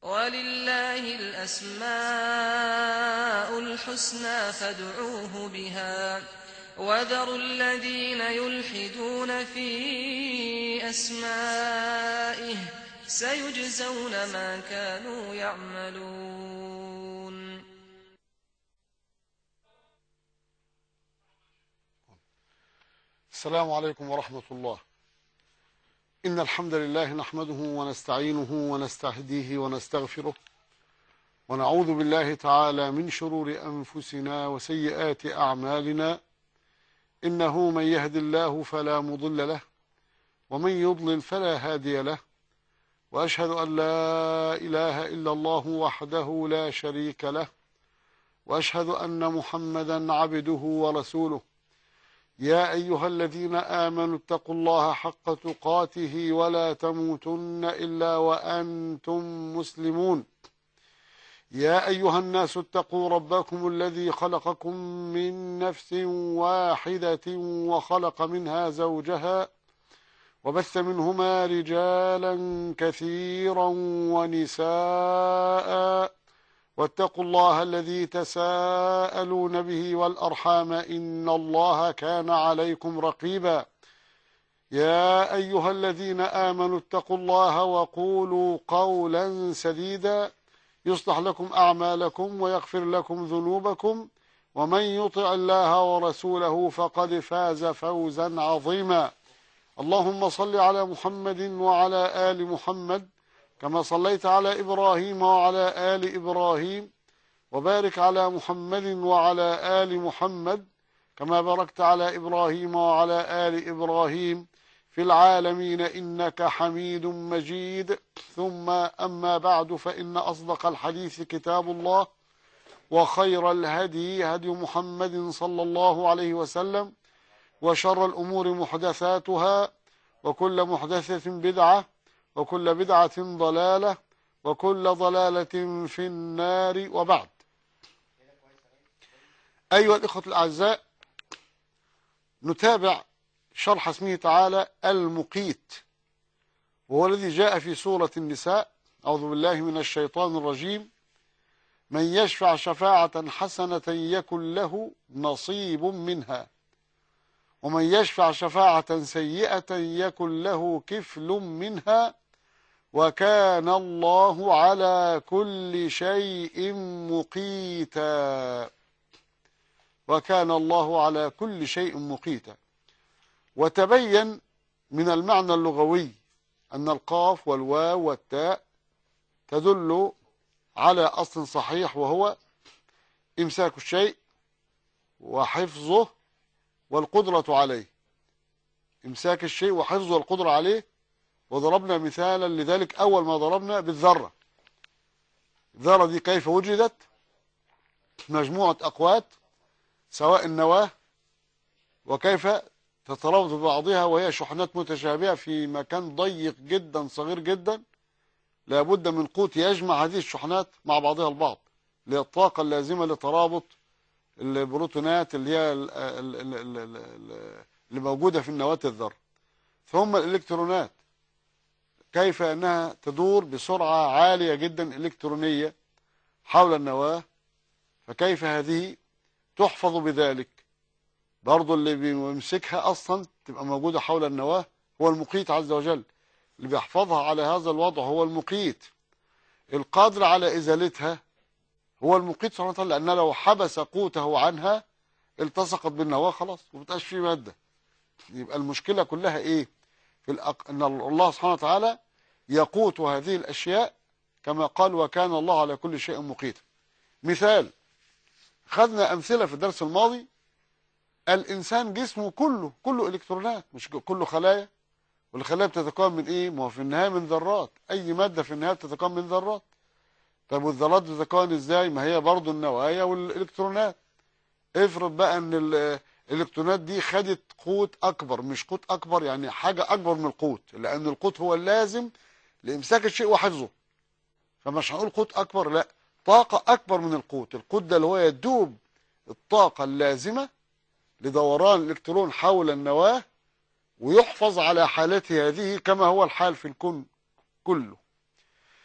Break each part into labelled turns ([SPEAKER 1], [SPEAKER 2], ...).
[SPEAKER 1] ولله الأسماء الحسنى فادعوه بها وذروا الذين يلحدون في أسمائه سيجزون ما كانوا يعملون
[SPEAKER 2] السلام عليكم ورحمة الله إن الحمد لله نحمده ونستعينه ونستهديه ونستغفره ونعوذ بالله تعالى من شرور أنفسنا وسيئات أعمالنا إنه من يهد الله فلا مضل له ومن يضلل فلا هادي له وأشهد أن لا إله إلا الله وحده لا شريك له وأشهد أن محمدا عبده ورسوله يا أيها الذين آمنوا اتقوا الله حق تقاته ولا تموتن إلا وأنتم مسلمون يا أيها الناس اتقوا ربكم الذي خلقكم من نفس واحدة وخلق منها زوجها وبث منهما رجالا كثيرا ونساء واتقوا الله الذي تساءلون به والأرحام إن الله كان عليكم رقيبا يا أيها الذين آمنوا اتقوا الله وقولوا قولا سديدا يصلح لكم أعمالكم ويغفر لكم ذنوبكم ومن يطع الله ورسوله فقد فاز فوزا عظيما اللهم صل على محمد وعلى آل محمد كما صليت على إبراهيم وعلى آل إبراهيم وبارك على محمد وعلى آل محمد كما باركت على إبراهيم وعلى آل إبراهيم في العالمين إنك حميد مجيد ثم أما بعد فإن أصدق الحديث كتاب الله وخير الهدي هدي محمد صلى الله عليه وسلم وشر الأمور محدثاتها وكل محدثة بدعة وكل بدعة ضلالة وكل ضلالة في النار وبعد أيها الإخوة الأعزاء نتابع شرح اسمه تعالى المقيت وهو الذي جاء في سورة النساء أعوذ بالله من الشيطان الرجيم من يشفع شفاعة حسنة يكن له نصيب منها ومن يشفع شفاعة سيئة يكن له كفل منها وكان الله على كل شيء مقيتا وكان الله على كل شيء مقيتا وتبين من المعنى اللغوي أن القاف والواو والتاء تدل على أصل صحيح وهو إمساك الشيء وحفظه والقدرة عليه إمساك الشيء وحفظه والقدرة عليه وضربنا مثالا لذلك أول ما ضربنا بالذرة الذرة دي كيف وجدت مجموعة أقوات سواء النواة وكيف تترابط ببعضها وهي شحنات متشابهة في مكان ضيق جدا صغير جدا لابد من قوت يجمع هذه الشحنات مع بعضها البعض للطاقة اللازمة لترابط البروتونات اللي هي اللي موجودة في النواة الذرة ثم الإلكترونات كيف أنها تدور بسرعة عالية جدا إلكترونية حول النواة فكيف هذه تحفظ بذلك برضو اللي بيمسكها أصلا تبقى موجودة حول النواة هو المقيت عز وجل اللي بيحفظها على هذا الوضع هو المقيت القادر على إزالتها هو المقيت سبحانه وتعالى لأن لو حبس قوته عنها التصقت بالنواة خلاص ومبقاش فيه مادة يبقى المشكلة كلها إيه في الأق... أن الله سبحانه وتعالى يقوت هذه الأشياء كما قال وكان الله على كل شيء مقيتا مثال خدنا أمثلة في الدرس الماضي الإنسان جسمه كله كله إلكترونات مش كله خلايا والخلايا بتتكون من إيه ما هو في النهاية من ذرات أي مادة في النهاية بتتكون من ذرات طب والذرات بتتكون إزاي ما هي برضو النوايا والإلكترونات افرض بقى أن الإلكترونات دي خدت قوت أكبر مش قوت أكبر يعني حاجة أكبر من القوت لأن القوت هو اللازم لإمساك الشيء وحفظه فمش هنقول قوت أكبر لا طاقة أكبر من القوت القوت ده اللي هو يدوب الطاقة اللازمة لدوران الإلكترون حول النواة ويحفظ على حالته هذه كما هو الحال في الكون كله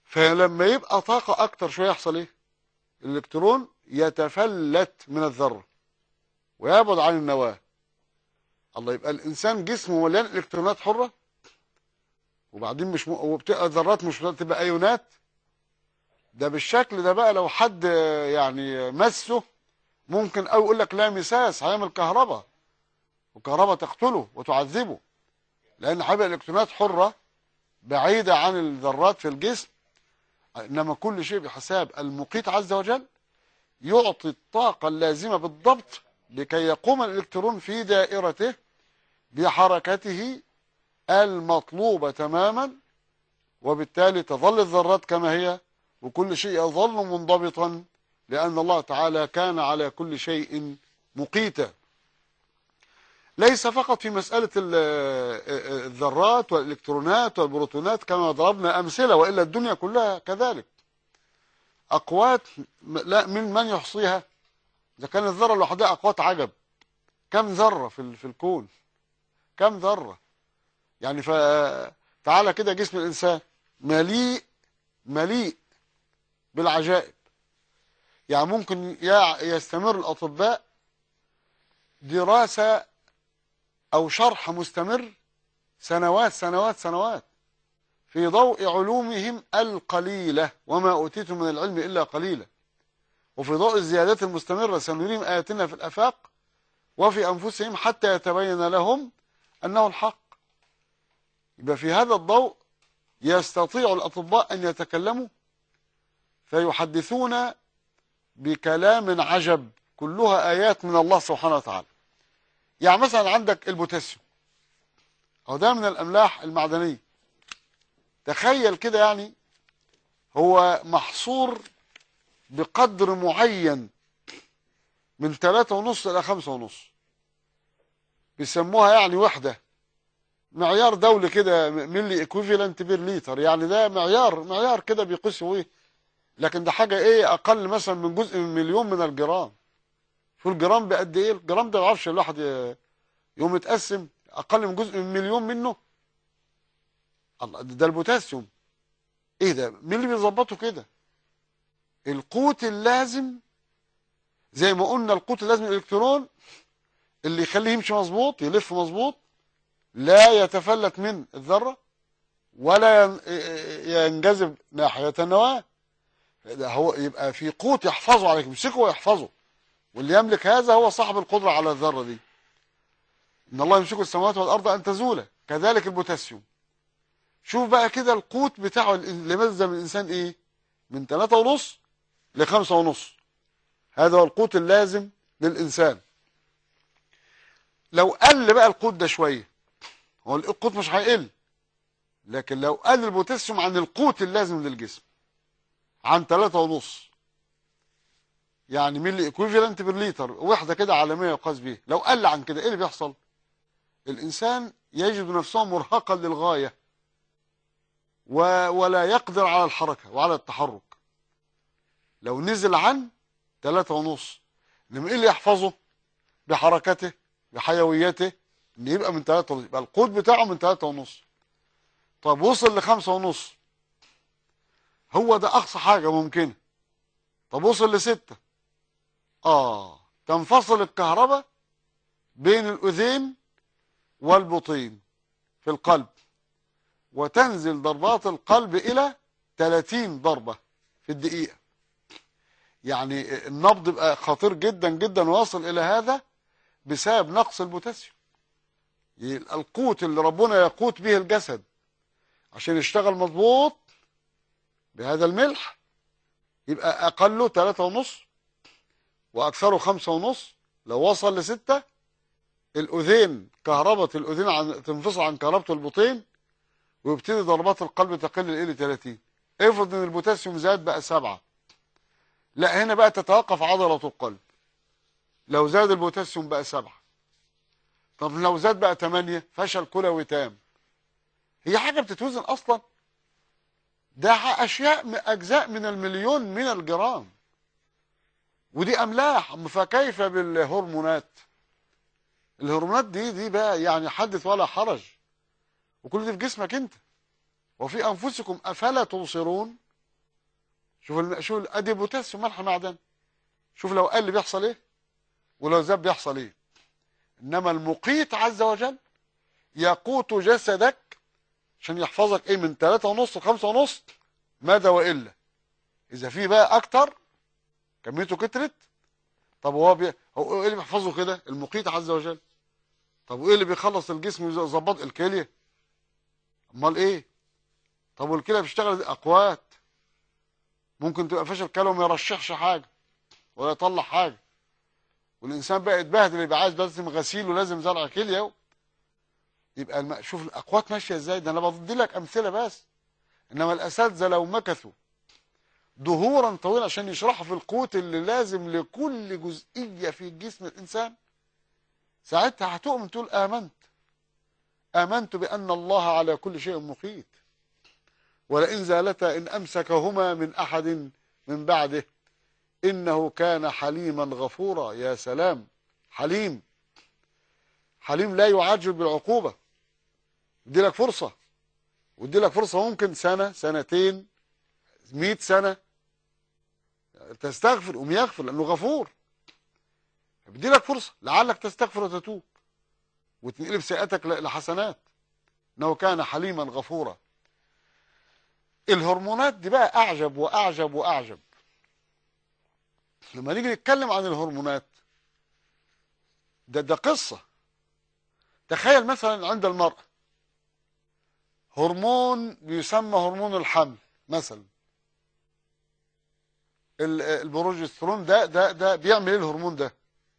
[SPEAKER 2] فلما يبقى طاقة أكتر شوية يحصل إيه؟ الإلكترون يتفلت من الذرة ويبعد عن النواة الله يبقى الإنسان جسمه مليان إلكترونات حرة وبعدين مش م... وبتبقى ذرات مش تبقى أيونات ده بالشكل ده بقى لو حد يعني مسه ممكن أو يقول لك لا مساس هيعمل كهرباء والكهرباء تقتله وتعذبه لأن هيبقى الإلكترونات حرة بعيدة عن الذرات في الجسم إنما كل شيء بحساب المقيت عز وجل يعطي الطاقة اللازمة بالضبط لكي يقوم الإلكترون في دائرته بحركته المطلوبة تماما وبالتالي تظل الذرات كما هي وكل شيء يظل منضبطا لأن الله تعالى كان على كل شيء مقيتا ليس فقط في مسألة الذرات والإلكترونات والبروتونات كما ضربنا أمثلة وإلا الدنيا كلها كذلك أقوات لا من من يحصيها إذا كان الذرة لوحدها أقوات عجب كم ذرة في في الكون كم ذرة يعني فتعالى كده جسم الإنسان مليء مليء بالعجائب يعني ممكن يستمر الأطباء دراسة أو شرح مستمر سنوات سنوات سنوات في ضوء علومهم القليلة وما أوتيتم من العلم إلا قليلا وفي ضوء الزيادات المستمرة سنريهم آياتنا في الأفاق وفي أنفسهم حتى يتبين لهم أنه الحق يبقى في هذا الضوء يستطيع الأطباء أن يتكلموا فيحدثون بكلام عجب كلها آيات من الله سبحانه وتعالى يعني مثلا عندك البوتاسيوم أو ده من الأملاح المعدنية تخيل كده يعني هو محصور بقدر معين من ثلاثة ونص إلى خمسة ونص بيسموها يعني وحدة معيار دولي كده ملي اكويفالنت بير ليتر يعني ده معيار معيار كده بيقيسوا ايه لكن ده حاجة ايه اقل مثلا من جزء من مليون من الجرام شو الجرام بقد ايه الجرام ده ما يعرفش الواحد يوم يتقسم اقل من جزء من مليون منه الله ده البوتاسيوم ايه ده مين اللي بيظبطه كده القوت اللازم زي ما قلنا القوت اللازم الالكترون اللي يخليه يمشي مظبوط يلف مظبوط لا يتفلت من الذره ولا ينجذب ناحيه النواه ده هو يبقى في قوت يحفظه عليك يمسكه ويحفظه واللي يملك هذا هو صاحب القدره على الذره دي ان الله يمسك السماوات والارض ان تزولا كذلك البوتاسيوم شوف بقى كده القوت بتاعه اللي ملزم الانسان ايه من ثلاثة ونص لخمسة ونص هذا هو القوت اللازم للانسان لو قل بقى القوت ده شويه هو القوت مش هيقل لكن لو قل البوتاسيوم عن القوت اللازم للجسم عن ثلاثة ونص يعني ملي ايكويفالنت بالليتر وحده كده عالميه يقاس بيه لو قل عن كده ايه اللي بيحصل الانسان يجد نفسه مرهقا للغايه و... ولا يقدر على الحركه وعلى التحرك لو نزل عن ثلاثة ونص انما ايه اللي يحفظه بحركته بحيويته ان يبقى من ثلاثة ونص يبقى القوت بتاعه من ثلاثة ونص طب وصل لخمسة ونص هو ده اقصى حاجه ممكنه طب وصل لستة اه تنفصل الكهرباء بين الاذين والبطين في القلب وتنزل ضربات القلب الى 30 ضربة في الدقيقة يعني النبض بقى خطير جدا جدا واصل الى هذا بسبب نقص البوتاسيوم القوت اللي ربنا يقوت به الجسد عشان يشتغل مظبوط بهذا الملح يبقى اقله ثلاثة ونص واكثره خمسة ونص لو وصل لستة الاذين كهربة الاذين عن تنفصل عن كهربة البطين ويبتدي ضربات القلب تقل الى 30 افرض ان البوتاسيوم زاد بقى سبعة لا هنا بقى تتوقف عضلة القلب لو زاد البوتاسيوم بقى سبعة طب لو زاد بقى 8 فشل كلوي تام هي حاجة بتتوزن اصلا ده اشياء اجزاء من المليون من الجرام ودي املاح فكيف بالهرمونات الهرمونات دي دي بقى يعني حدث ولا حرج وكل دي في جسمك انت وفي انفسكم افلا تبصرون شوف الم... شوف ال- ادي بوتاسيوم ملح معدن شوف لو قل بيحصل ايه ولو زاد بيحصل ايه انما المقيت عز وجل يقوت جسدك عشان يحفظك ايه من 3 ونص ل 5 ونص ماذا والا اذا في بقى اكتر كميته كترت طب هو بي... هو ايه اللي بيحفظه كده المقيت عز وجل طب وايه اللي بيخلص الجسم ويظبط الكليه امال ايه طب والكليه بتشتغل اقوات ممكن تبقى فشل كلى وما يرشحش حاجه ولا يطلع حاجه والانسان بقى يتبهدل يبقى عايز لازم غسيل ولازم زرع كليه يبقى الم... شوف الاقوات ماشيه ازاي ده انا بدي لك امثله بس انما الاساتذه لو مكثوا دهورا طويله عشان يشرحوا في القوت اللي لازم لكل جزئيه في جسم الانسان ساعتها هتؤمن تقول امنت امنت بان الله على كل شيء مقيت ولئن زالتا ان امسكهما من احد من بعده انه كان حليما غفورا يا سلام حليم حليم لا يعجل بالعقوبه يدي لك فرصه ويدي لك فرصه ممكن سنه سنتين مئة سنه تستغفر قوم يغفر لانه غفور بيدي لك فرصه لعلك تستغفر وتتوب وتنقلب سيئاتك ل- لحسنات انه كان حليما غفورا الهرمونات دي بقى اعجب واعجب واعجب لما نيجي نتكلم عن الهرمونات ده ده قصه تخيل مثلا عند المرأة هرمون بيسمى هرمون الحمل مثلا ال- البروجسترون ده ده ده بيعمل ايه الهرمون ده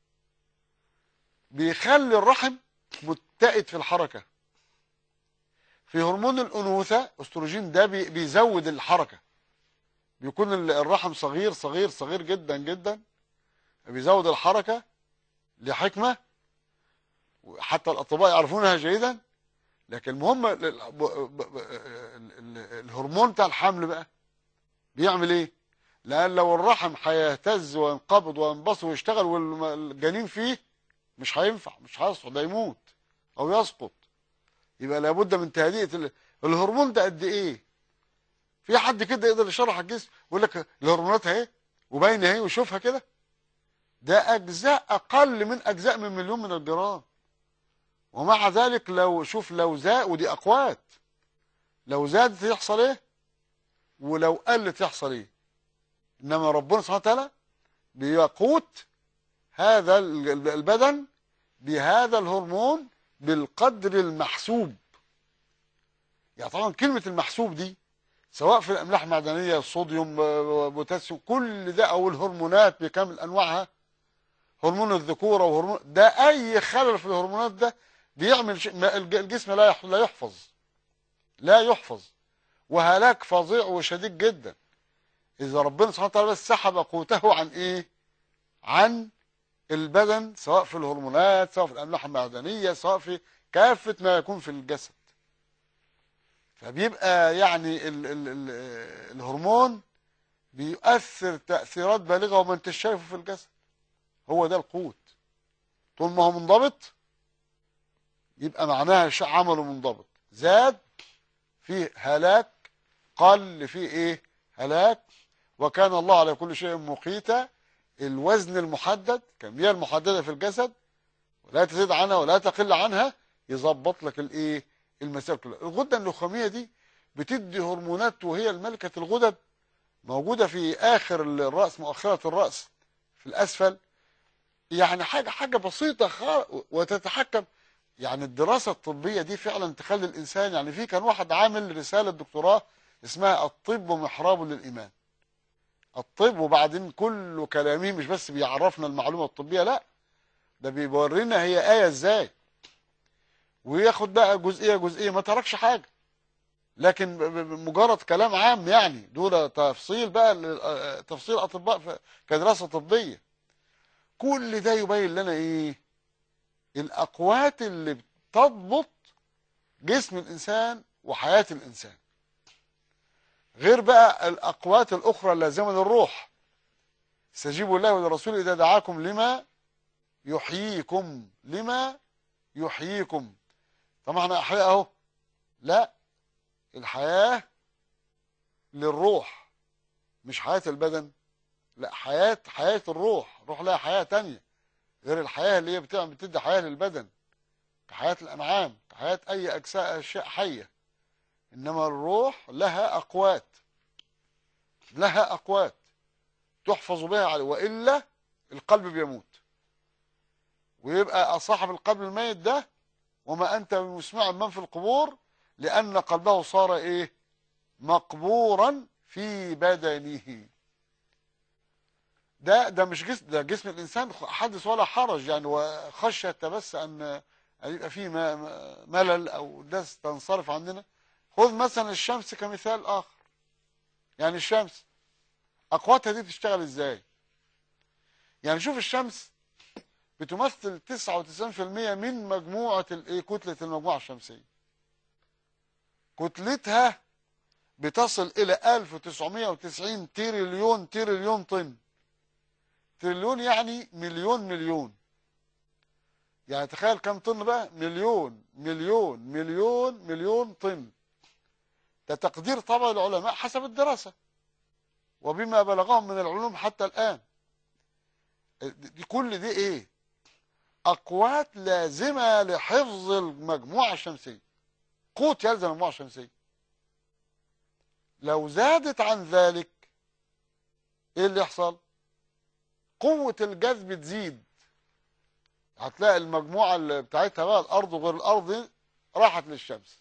[SPEAKER 2] بيخلي الرحم متقد في الحركة في هرمون الأنوثة استروجين ده بي- بيزود الحركة بيكون ال- الرحم صغير صغير صغير جدا جدا بيزود الحركة لحكمة حتى الأطباء يعرفونها جيدا لكن المهم ال- ال- ب- ب- ال- ال- الهرمون بتاع الحمل بقى بيعمل ايه لان لو الرحم هيهتز وينقبض وينبسط ويشتغل والجنين فيه مش هينفع مش هيصعد هيموت او يسقط يبقى لابد من تهدئه ال- الهرمون ده قد ايه في حد كده يقدر يشرح الجسم يقول لك الهرمونات اهي وباينه اهي وشوفها كده ده اجزاء اقل من اجزاء من مليون من الجرام ومع ذلك لو شوف لو زاد ودي اقوات لو زادت يحصل ايه ولو قلت يحصل ايه انما ربنا سبحانه وتعالى بيقوت هذا ال- ال- البدن بهذا الهرمون بالقدر المحسوب يعني طبعا كلمة المحسوب دي سواء في الأملاح المعدنية الصوديوم آه، بوتاسيوم كل ده أو الهرمونات بكامل أنواعها هرمون الذكورة وهرمون ده أي خلل في الهرمونات ده بيعمل شيء ما الج- الجسم لا يح- لا يحفظ لا يحفظ وهلاك فظيع وشديد جدا إذا ربنا سبحانه وتعالى بس سحب قوته عن إيه؟ عن البدن سواء في الهرمونات سواء في الأملاح المعدنية سواء في كافة ما يكون في الجسد فبيبقى يعني ال ال ال الهرمون بيؤثر تأثيرات بالغة وما انتش شايفه في الجسد هو ده القوت طول ما هو منضبط يبقى معناها شيء عمله منضبط زاد فيه هلاك قل فيه ايه هلاك وكان الله على كل شيء مقيتا الوزن المحدد كمية المحددة في الجسد ولا تزيد عنها ولا تقل عنها يظبط لك الايه المسائل كلها الغدة النخامية دي بتدي هرمونات وهي الملكة الغدد موجودة في آخر الرأس مؤخرة الرأس في الأسفل يعني حاجة حاجة بسيطة خالص وتتحكم يعني الدراسة الطبية دي فعلا تخلي الإنسان يعني في كان واحد عامل رسالة دكتوراه اسمها الطب محراب للإيمان الطب وبعدين كل كلامه مش بس بيعرفنا المعلومة الطبية لا ده بيورينا هي آية ازاي وياخد بقى جزئية جزئية ما تركش حاجة لكن ب- ب- مجرد كلام عام يعني دول تفصيل بقى ل- آه، تفصيل أطباء ف- كدراسة طبية كل ده يبين لنا ايه الأقوات اللي بتضبط جسم الإنسان وحياة الإنسان غير بقى الأقوات الأخرى اللازمة للروح استجيبوا الله وللرسول إذا دعاكم لما يحييكم لما يحييكم طبعا احنا أحياء أهو لا الحياة للروح مش حياة البدن لا حياة حياة الروح روح لها حياة تانية غير الحياة اللي هي بتعمل بتدي حياة للبدن كحياة الأنعام كحياة أي أجساء أشياء حية إنما الروح لها أقوات لها أقوات تحفظ بها على وإلا القلب بيموت ويبقى صاحب القلب الميت ده وما أنت بمسمع من في القبور لأن قلبه صار إيه مقبورا في بدنه ده ده مش جسم ده جسم الإنسان حدث ولا حرج يعني وخشية بس أن أن يبقى فيه ملل أو ناس تنصرف عننا خذ مثلا الشمس كمثال آخر يعني الشمس أقواتها دي تشتغل إزاي يعني شوف الشمس بتمثل 99% من مجموعة الايه كتلة المجموعة الشمسية كتلتها بتصل إلى 1990 تريليون تريليون طن تريليون يعني مليون مليون يعني تخيل كم طن بقى مليون مليون مليون مليون طن ده تقدير طبعا العلماء حسب الدراسة وبما بلغهم من العلوم حتى الآن دي كل دي ايه اقوات لازمة لحفظ المجموعة الشمسية قوت يلزم المجموعة الشمسية لو زادت عن ذلك ايه اللي يحصل قوة الجذب تزيد هتلاقي المجموعة اللي بتاعتها بقى الارض وغير الارض راحت للشمس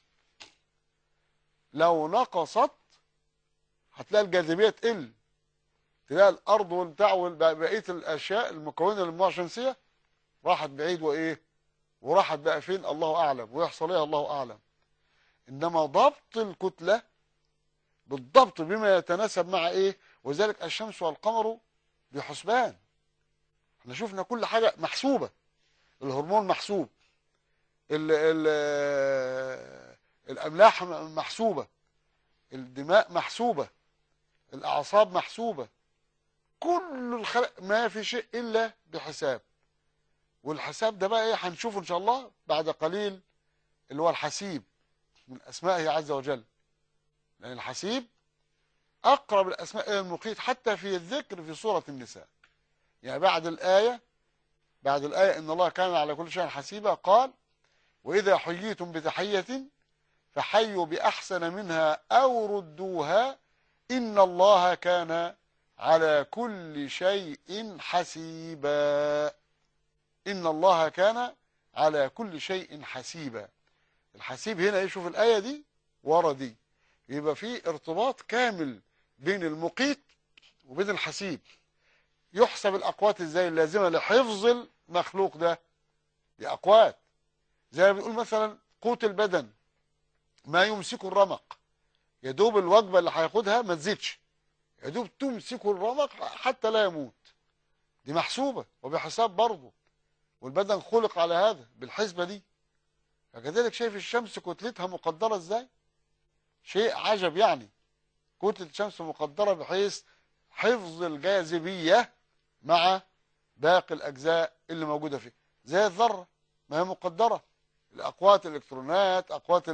[SPEAKER 2] لو نقصت هتلاقي الجاذبية تقل تلاقي الارض والبتاع وبقيه الاشياء المكونه للمجموعه الشمسيه راحت بعيد وايه وراحت بقى فين الله اعلم ويحصل ايه الله اعلم انما ضبط الكتله بالضبط بما يتناسب مع ايه وذلك الشمس والقمر بحسبان احنا شفنا كل حاجه محسوبه الهرمون محسوب ال ال الاملاح محسوبه الدماء محسوبه الاعصاب محسوبه كل الخلق ما في شيء الا بحساب والحساب ده بقى ايه هنشوفه ان شاء الله بعد قليل اللي هو الحسيب من اسمائه عز وجل لان الحسيب اقرب الاسماء الى المقيت حتى في الذكر في سوره النساء يعني بعد الايه بعد الايه ان الله كان على كل شيء حسيبا قال واذا حييتم بتحيه فحيوا باحسن منها او ردوها ان الله كان على كل شيء حسيبا إن الله كان على كل شيء حسيبا الحسيب هنا يشوف الآية دي ورا دي يبقى في ارتباط كامل بين المقيت وبين الحسيب يحسب الأقوات ازاي اللازمة لحفظ المخلوق ده دي أقوات زي ما بنقول مثلا قوت البدن ما يمسك الرمق يدوب الوجبة اللي هياخدها ما تزيدش يا دوب تمسكه الرمق حتى لا يموت دي محسوبة وبحساب برضه والبدن خلق على هذا بالحسبة دي فكذلك شايف الشمس كتلتها مقدرة ازاي شيء عجب يعني كتلة الشمس مقدرة بحيث حفظ الجاذبية مع باقي الأجزاء اللي موجودة فيه زي الذرة ما هي مقدرة الأقوات الإلكترونات أقوات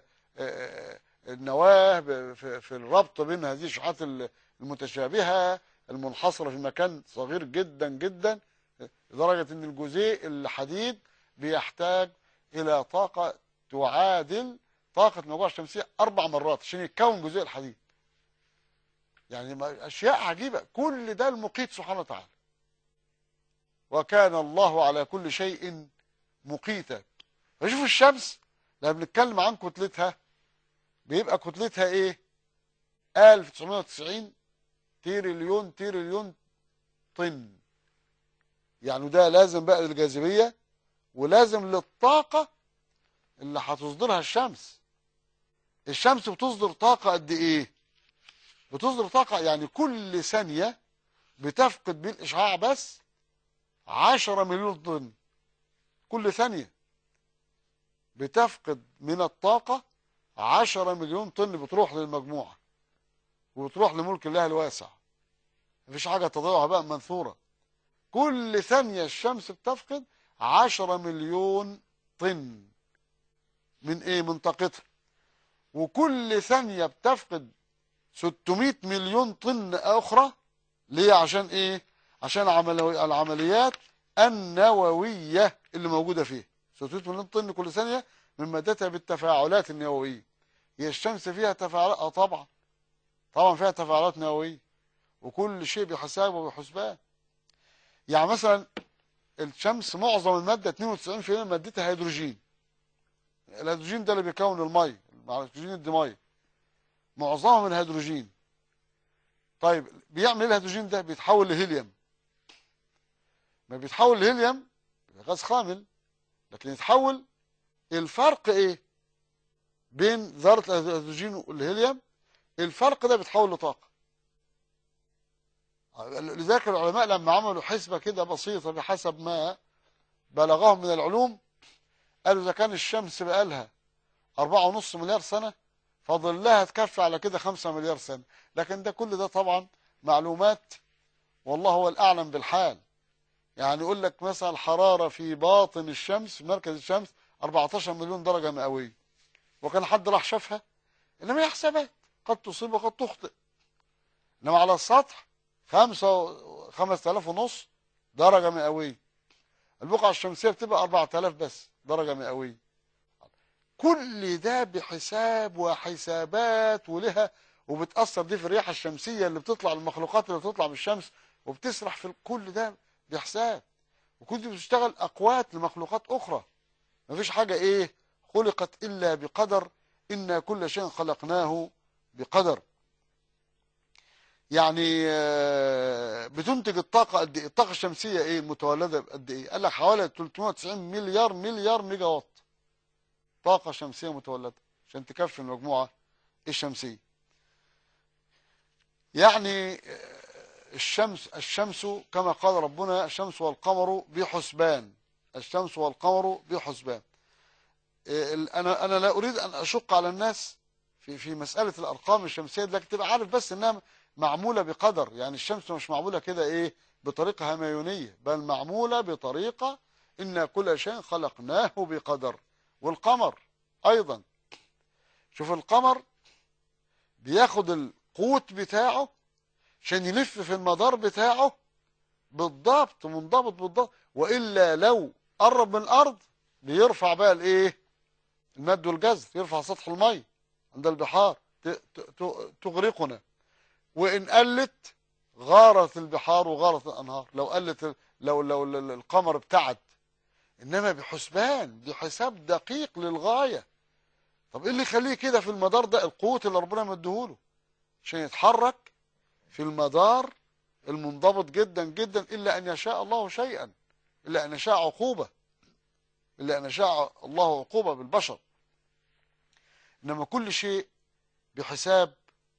[SPEAKER 2] النواة في الربط بين هذه الشحات المتشابهة المنحصرة في مكان صغير جدا جدا لدرجة ان الجزيء الحديد بيحتاج الى طاقة تعادل طاقة المجموعة الشمسية اربع مرات عشان يتكون جزيء الحديد يعني اشياء عجيبة كل ده المقيت سبحانه وتعالى وكان الله على كل شيء مقيتا فشوف الشمس لما بنتكلم عن كتلتها بيبقى كتلتها ايه 1990 تريليون تريليون طن يعني ده لازم بقى للجاذبية ولازم للطاقة اللي هتصدرها الشمس الشمس بتصدر طاقة قد ايه بتصدر طاقة يعني كل ثانية بتفقد بالإشعاع بس عشرة مليون طن كل ثانية بتفقد من الطاقة عشرة مليون طن بتروح للمجموعة وبتروح لملك الله الواسع مفيش حاجة تضيعها بقى منثورة كل ثانية الشمس بتفقد عشرة مليون طن من ايه من طاقتها وكل ثانية بتفقد 600 مليون طن اخرى ليه عشان ايه عشان عملو- العمليات النوويه اللي موجوده فيه 600 مليون طن كل ثانيه من مادتها بالتفاعلات النوويه هي الشمس فيها تفاعلات اه طبعا طبعا فيها تفاعلات نوويه وكل شيء بحساب وبحسبان يعني مثلا الشمس معظم الماده 92% من مادتها هيدروجين الهيدروجين ده اللي بيكون الميه الهيدروجين دي ميه معظمها من الهيدروجين طيب بيعمل ايه الهيدروجين ده بيتحول لهيليوم ما بيتحول لهيليوم يبقى غاز خامل لكن يتحول الفرق ايه بين ذرة الهيدروجين والهيليوم الفرق ده بيتحول لطاقة لذلك العلماء لما عملوا حسبة كده بسيطة بحسب ما بلغهم من العلوم قالوا إذا كان الشمس بقالها أربعة ونص مليار سنة فاضل لها تكفي على كده خمسة مليار سنة لكن ده كل ده طبعا معلومات والله هو الأعلم بالحال يعني يقول لك مثلا الحرارة في باطن الشمس في مركز الشمس 14 مليون درجة مئوية وكان حد راح شافها إنما هي حسابات قد تصيب وقد تخطئ إنما على السطح خمسة خمسة آلاف ونص درجة مئوية البقعة الشمسية بتبقى 4000 بس درجة مئوية كل ده بحساب وحسابات ولها وبتأثر دي في الرياح الشمسية اللي بتطلع المخلوقات اللي بتطلع من الشمس وبتسرح في كل ده بحساب وكل دي بتشتغل أقوات لمخلوقات أخرى مفيش حاجة إيه خلقت إلا بقدر إنا كل شيء خلقناه بقدر يعني آه، بتنتج الطاقة قد ايه الطاقة الشمسية ايه متولدة قد ايه قال لك حوالي 390 مليار مليار ميجا وات طاقة شمسية متولدة عشان تكفي المجموعة الشمسية يعني آه، الشمس الشمس كما قال ربنا الشمس والقمر بحسبان الشمس والقمر بحسبان آه، ال- انا انا لا اريد ان اشق على الناس في في مسألة الارقام الشمسية لكن تبقى عارف بس انها معمولة بقدر يعني الشمس مش معمولة كده ايه بطريقة هميونية بل معمولة بطريقة إن كل شيء خلقناه بقدر والقمر أيضا شوف القمر بياخد القوت بتاعه عشان يلف في المدار بتاعه بالضبط منضبط بالضبط وإلا لو قرب من الأرض بيرفع بقى الإيه المد والجزر يرفع سطح المية عند البحار ت- ت- ت- تغرقنا وإن قلت غارت البحار وغارت الأنهار لو قلت لو لو ال- القمر ابتعد إنما بحسبان بحساب دقيق للغاية طب إيه اللي يخليه كده في المدار ده القوة اللي ربنا مديهوله عشان يتحرك في المدار المنضبط جدا جدا إلا أن يشاء الله شيئا إلا أن يشاء عقوبة إلا أن يشاء الله عقوبة بالبشر إنما كل شيء بحساب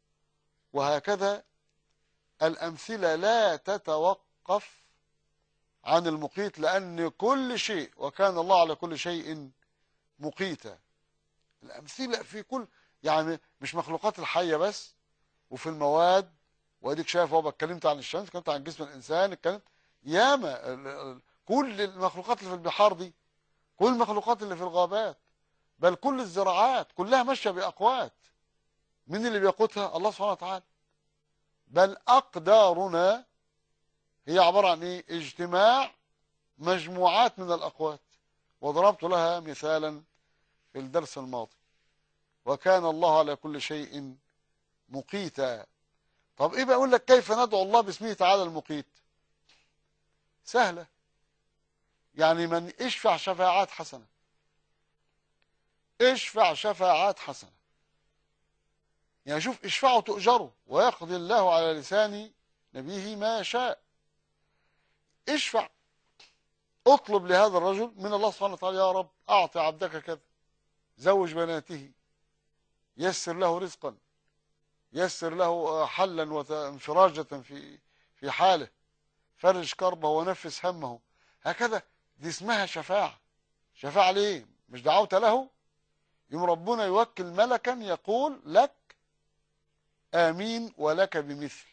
[SPEAKER 2] وهكذا الأمثلة لا تتوقف عن المقيت لأن كل شيء وكان الله على كل شيء مقيتا الأمثلة في كل يعني مش مخلوقات الحية بس وفي المواد واديك شايف هو اتكلمت عن الشمس اتكلمت عن جسم الإنسان اتكلمت ياما ال- ال- كل المخلوقات اللي في البحار دي كل المخلوقات اللي في الغابات بل كل الزراعات كلها ماشية بأقوات مين اللي بيقودها الله سبحانه وتعالى بل أقدارنا هي عبارة عن إيه؟ اجتماع مجموعات من الأقوات وضربت لها مثالا في الدرس الماضي وكان الله على كل شيء مقيتا طب إيه بقول لك كيف ندعو الله باسمه تعالى المقيت سهلة يعني من اشفع شفاعات حسنة اشفع شفاعات حسنة يعني شوف اشفعوا تؤجروا ويقضي الله على لسان نبيه ما شاء اشفع اطلب لهذا الرجل من الله سبحانه وتعالى يا رب اعطي عبدك كذا زوج بناته يسر له رزقا يسر له حلا وانفراجة في في حاله فرج كربه ونفس همه هكذا دي اسمها شفاعة شفاعة ليه مش دعوت له يوم ربنا يوكل ملكا يقول لك آمين ولك بمثل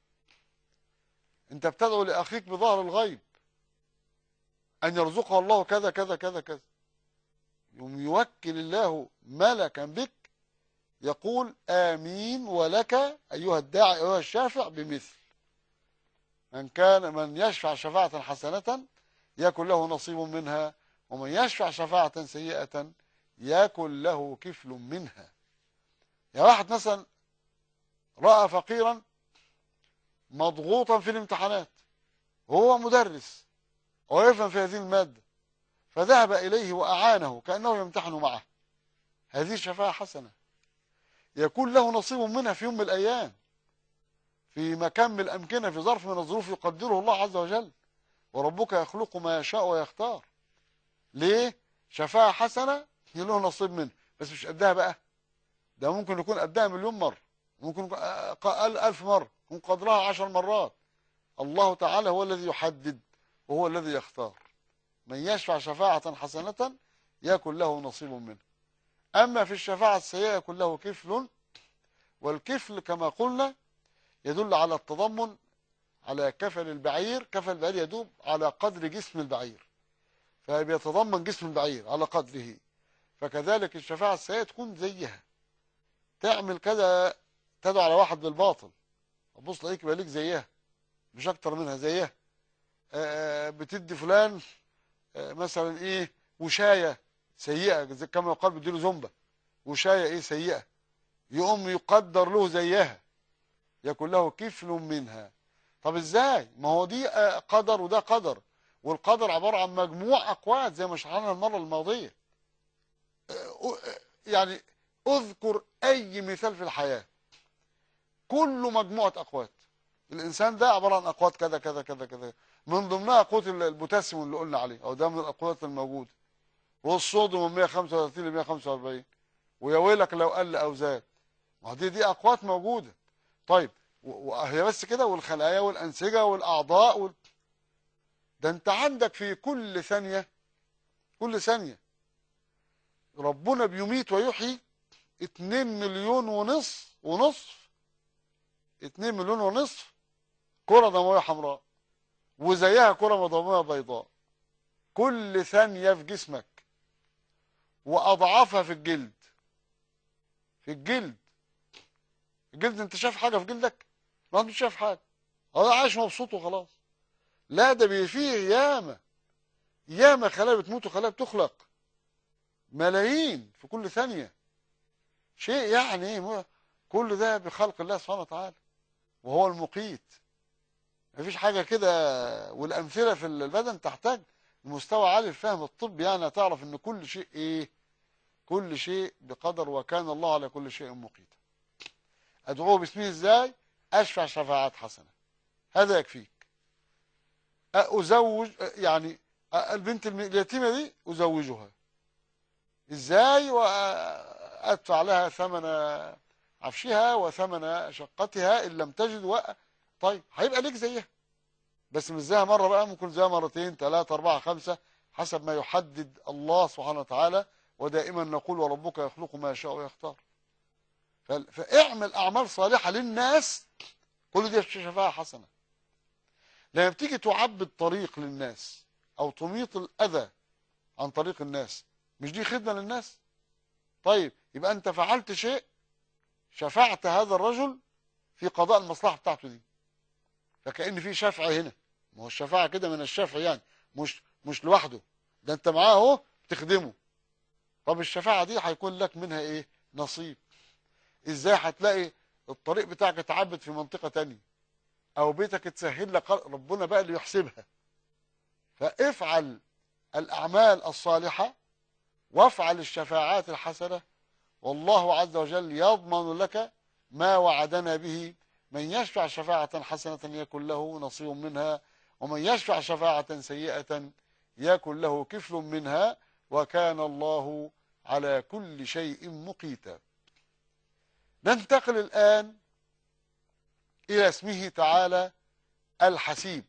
[SPEAKER 2] انت بتدعو لأخيك بظهر الغيب أن يرزقه الله كذا كذا كذا كذا يوم يوكل الله ملكا بك يقول آمين ولك أيها الداعي أيها الشافع بمثل من كان من يشفع شفاعة حسنة يكن له نصيب منها ومن يشفع شفاعة سيئة يكن له كفل منها يا واحد مثلا رأى فقيرا مضغوطا في الامتحانات هو مدرس ويفهم في هذه المادة فذهب إليه وأعانه كأنه يمتحن معه هذه شفاعة حسنة يكون له نصيب منها في يوم من الأيام في مكان من الأمكنة في ظرف من الظروف يقدره الله عز وجل وربك يخلق ما يشاء ويختار ليه شفاعة حسنة له نصيب منه بس مش قدها بقى ده ممكن يكون قدها مليون مرة ممكن يكون أقل ألف مرة ممكن قدرها عشر مرات الله تعالى هو الذي يحدد وهو الذي يختار من يشفع شفاعة حسنة يكن له نصيب منه أما في الشفاعة السيئة يكون له كفل والكفل كما قلنا يدل على التضمن على كفل البعير كفل البعير يدوب على قدر جسم البعير فبيتضمن جسم البعير على قدره فكذلك الشفاعة السيئة تكون زيها تعمل كذا تدعو على واحد بالباطل تبص تلاقيك بقى ليك زيها مش اكتر منها زيها بتدي فلان مثلا ايه وشاية سيئة زي كما يقال بيديله زنبة وشاية ايه سيئة يقوم يقدر له زيها يكون له كفل منها طب ازاي ما هو دي قدر وده قدر والقدر عبارة عن مجموع اقوات زي ما شرحنا المرة الماضية يعني اذكر اي مثال في الحياة كله مجموعة اقوات الانسان ده عبارة عن اقوات كذا كذا كذا كذا من ضمنها قوت البوتاسيوم اللي قلنا عليه او ده من الاقوات الموجودة والصوديوم من 135 ل 145 ويا ويلك لو قل او زاد ما دي دي اقوات موجودة طيب وهي بس كده والخلايا والانسجة والاعضاء وال... ده انت عندك في كل ثانية كل ثانية ربنا بيميت ويحيي 2 مليون ونصف ونصف 2 مليون ونصف كرة دموية حمراء وزيها كرة دموية بيضاء كل ثانية في جسمك وأضعافها في الجلد في الجلد الجلد انت شايف حاجة في جلدك ما انت شايف حاجة هو عايش مبسوط وخلاص لا ده فيه ياما ياما خلايا بتموت وخلايا بتخلق ملايين في كل ثانية شيء يعني كل ده بخلق الله سبحانه وتعالى وهو المقيت مفيش حاجة كده والأمثلة في البدن تحتاج لمستوى عالي الفهم الطبي يعني تعرف ان كل شيء ايه كل شيء بقدر وكان الله على كل شيء مقيتا ادعوه باسمه ازاي اشفع شفاعات حسنة هذا يكفيك ازوج يعني البنت اليتيمة دي ازوجها ازاي وادفع لها ثمن عفشها وثمن شقتها ان لم تجد و... طيب هيبقى ليك زيها بس مش زيها مره بقى ممكن زيها مرتين ثلاثة أربعة خمسة حسب ما يحدد الله سبحانه وتعالى ودائما نقول وربك يخلق ما يشاء ويختار فاعمل أعمال صالحة للناس كل دي شفاعة حسنة لما بتيجي تعبد طريق للناس أو تميط الأذى عن طريق الناس مش دي خدمة للناس طيب يبقى أنت فعلت شيء شفعت هذا الرجل في قضاء المصلحة بتاعته دي فكأن في شفع هنا ما هو الشفاعة كده من الشفع يعني مش مش لوحده ده انت معاه اهو بتخدمه طب الشفاعة دي هيكون لك منها ايه نصيب ازاي هتلاقي الطريق بتاعك اتعبد في منطقة تانية او بيتك اتسهل لك ربنا بقى اللي يحسبها فافعل الاعمال الصالحة وافعل الشفاعات الحسنة والله عز وجل يضمن لك ما وعدنا به من يشفع شفاعة حسنة يكن له نصيب منها ومن يشفع شفاعة سيئة يكن له كفل منها وكان الله على كل شيء مقيتا ننتقل الآن إلى اسمه تعالى الحسيب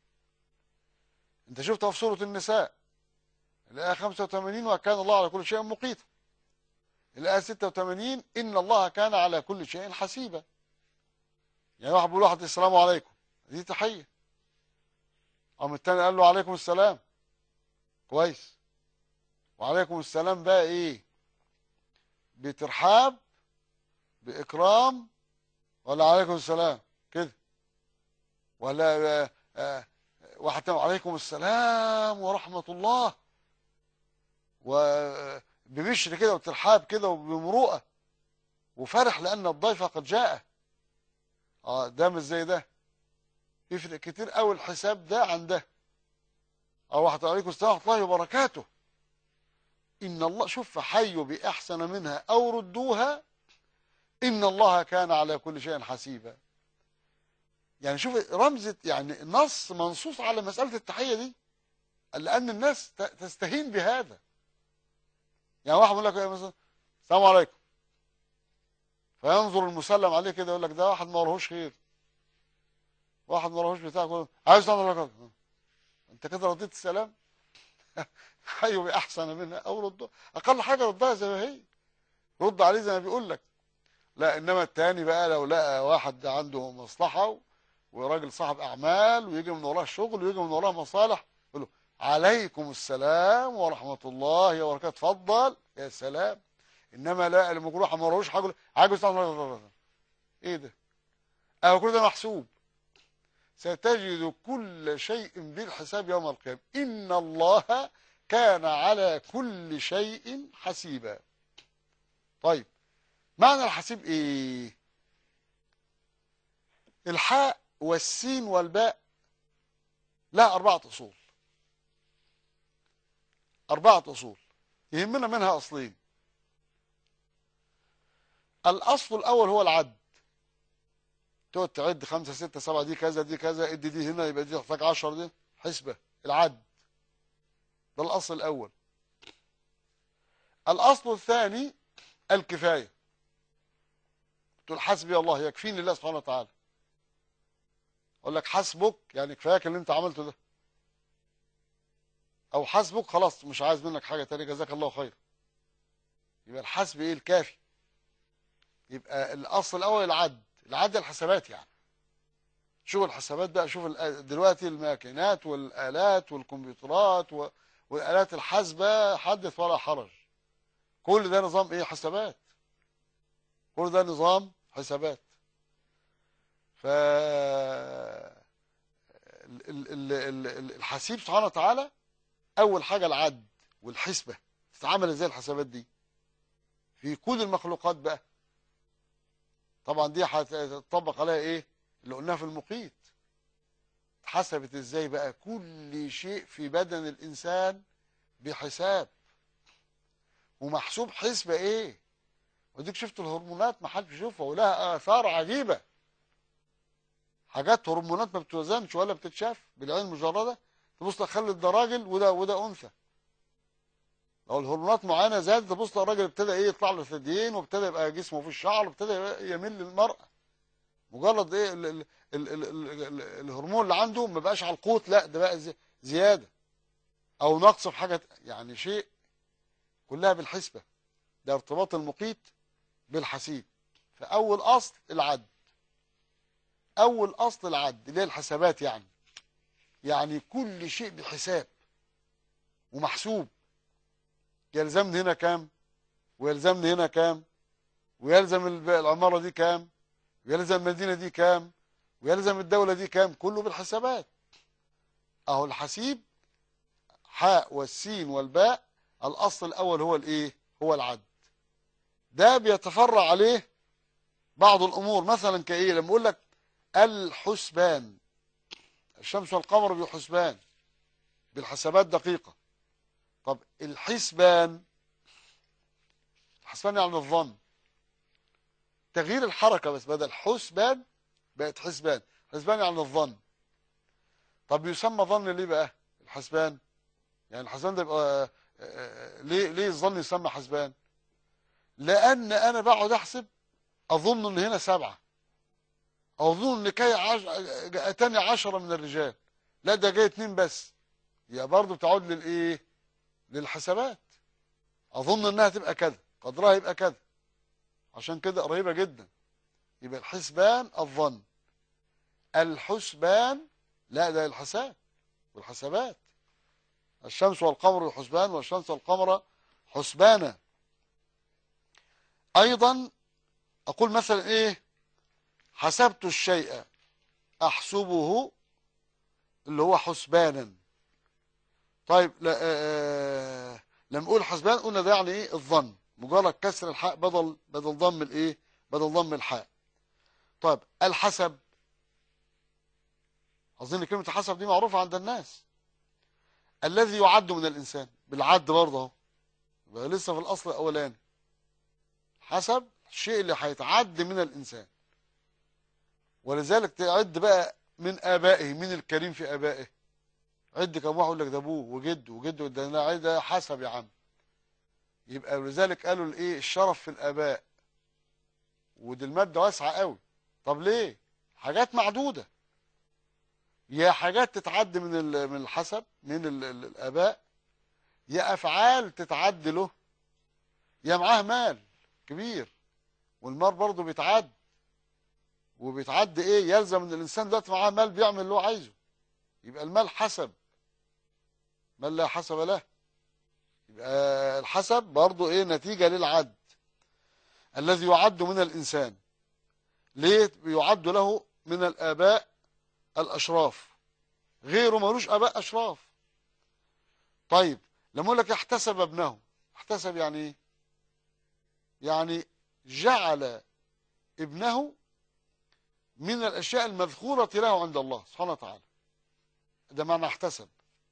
[SPEAKER 2] انت شفتها في سورة النساء الآية 85 وكان الله على كل شيء مقيتا الآية 86 إن الله كان على كل شيء حسيبا يعني واحد بيقول واحد السلام عليكم دي تحية قام التاني قال له عليكم السلام كويس وعليكم السلام بقى ايه بترحاب بإكرام ولا عليكم السلام كده ولا آه، آه، واحد تاني عليكم السلام ورحمة الله وببشر كده وترحاب كده وبمروءة وفرح لأن الضيف قد جاء اه ده مش زي ده يفرق كتير قوي الحساب ده عن ده او واحد عليكم السلام ورحمة الله وبركاته إن الله شوف فحيوا بأحسن منها أو ردوها إن الله كان على كل شيء حسيبا يعني شوف رمزة يعني نص منصوص على مسألة التحية دي لأن الناس ت- تستهين بهذا يعني واحد يقول لك إيه مثلا السلام عليكم فينظر المسلم عليه كده يقول لك ده واحد ما وراهوش خير واحد ما وراهوش بتاع يقول عايز السلام عليكم انت كده رديت السلام حيوا بأحسن منها أو ردوا أقل حاجة ردها زي ما هي رد عليه زي ما بيقول لك لا إنما التاني بقى لو لقى واحد عنده مصلحة وراجل صاحب أعمال ويجي من وراه شغل ويجي من وراه مصالح يقول له عليكم السلام ورحمة الله وبركاته اتفضل يا سلام إنما لا اللي مجروح ما وراهوش حاجة عاجز السلام إيه ده؟ أهو كل ده محسوب ستجد كل شيء بالحساب يوم القيامة إن الله كان على كل شيء حسيبا طيب معنى الحسيب ايه الحاء والسين والباء لها أربعة أصول أربعة أصول يهمنا منها أصلين الأصل الأول هو العد تقعد تعد خمسة ستة سبعة دي كذا دي كذا ادي دي هنا يبقى دي تحتاج عشر دي حسبة العد ده الأصل الأول الأصل الثاني الكفاية تقول حسبي الله يكفيني الله سبحانه وتعالى أقول لك حسبك يعني كفاياك اللي أنت عملته ده أو حسبك خلاص مش عايز منك حاجة تانية جزاك الله خير يبقى الحسب إيه الكافي يبقى الأصل الأول العد العد الحسابات يعني شوف الحسابات بقى شوف الآ- دلوقتي الماكينات والآلات والكمبيوترات و- والآلات الحاسبة حدث ولا حرج كل ده نظام ايه حسابات كل ده نظام حسابات ف ال- ال- ال- ال- ال- الحسيب سبحانه وتعالى اول حاجة العد والحسبة تتعامل ازاي الحسابات دي في كل المخلوقات بقى طبعا دي هتطبق عليها ايه اللي قلناها في المقيت اتحسبت ازاي بقى كل شيء في بدن الانسان بحساب ومحسوب حسبة ايه وديك شفت الهرمونات ما حدش يشوفها ولها اثار عجيبة حاجات هرمونات ما بتوزنش ولا بتتشاف بالعين المجردة تبص تخلي ده راجل وده وده انثى لو الهرمونات معينه زادت تبص الراجل ابتدى ايه يطلع له ثديين وابتدى يبقى جسمه فيه الشعر وابتدى يبقى يميل للمرأة مجرد ايه ال ال ال ال ال ال الهرمون اللي عنده ما بقاش على القوت لا ده بقى زي- زياده او نقص في حاجه يعني شيء كلها بالحسبه ده ارتباط المقيت بالحسيب فاول اصل العد اول اصل العد اللي هي الحسابات يعني يعني كل شيء بحساب ومحسوب يلزمني هنا كام ويلزمني هنا كام ويلزم الب- العمارة دي كام ويلزم المدينة دي كام ويلزم الدولة دي كام كله بالحسابات اهو الحسيب حاء والسين والباء الاصل الاول هو الايه هو العد ده بيتفرع عليه بعض الامور مثلا كايه لما اقول لك الحسبان الشمس والقمر بحسبان بالحسابات دقيقة طب الحسبان الحسبان يعني الظن تغيير الحركة بس بدل حسبان بقت حسبان حسبان يعني الظن طب يسمى ظن ليه بقى الحسبان يعني الحسبان ده يبقى آه، آه، ليه ليه الظن يسمى حسبان لان انا بقعد احسب اظن ان هنا سبعة اظن ان كي عش... اتاني عشرة من الرجال لا ده جاي اتنين بس يا برضه بتعود للايه للحسابات اظن انها تبقى كذا قدرها يبقى كذا عشان كده قريبة جدا يبقى الحسبان الظن الحسبان لا ده الحساب والحسابات الشمس والقمر حسبان والشمس والقمر حسبانا ايضا اقول مثلا ايه حسبت الشيء احسبه اللي هو حسبانا طيب لا آه لما اقول حسبان قلنا ده يعني ايه الظن مجرد كسر الحاء بدل بدل ضم الايه بدل ضم الحاء طيب الحسب اظن كلمه الحسب دي معروفه عند الناس الذي يعد من الانسان بالعد برضه اهو يبقى لسه في الاصل الاولاني حسب الشيء اللي هيتعد من الانسان ولذلك تعد بقى من ابائه من الكريم في ابائه عد كم واحد يقول لك ده ابوه وجده وجده ده لا ده حسب يا عم يبقى ولذلك قالوا الايه الشرف في الاباء ودي الماده واسعه قوي طب ليه حاجات معدوده يا حاجات تتعد من ال- من الحسب من ال- ال- الاباء يا افعال تتعد له يا معاه مال كبير والمال برضه بيتعد وبيتعد ايه يلزم ان الانسان دلوقتي معاه مال بيعمل اللي هو عايزه يبقى المال حسب من لا حسب له يبقى الحسب برضه ايه نتيجة للعد الذي يعد من الانسان ليه يعد له من الاباء الاشراف غيره ملوش اباء اشراف طيب لما اقول لك احتسب ابنه احتسب يعني ايه يعني جعل ابنه من الاشياء المذكورة له عند الله سبحانه وتعالى ده معنى احتسب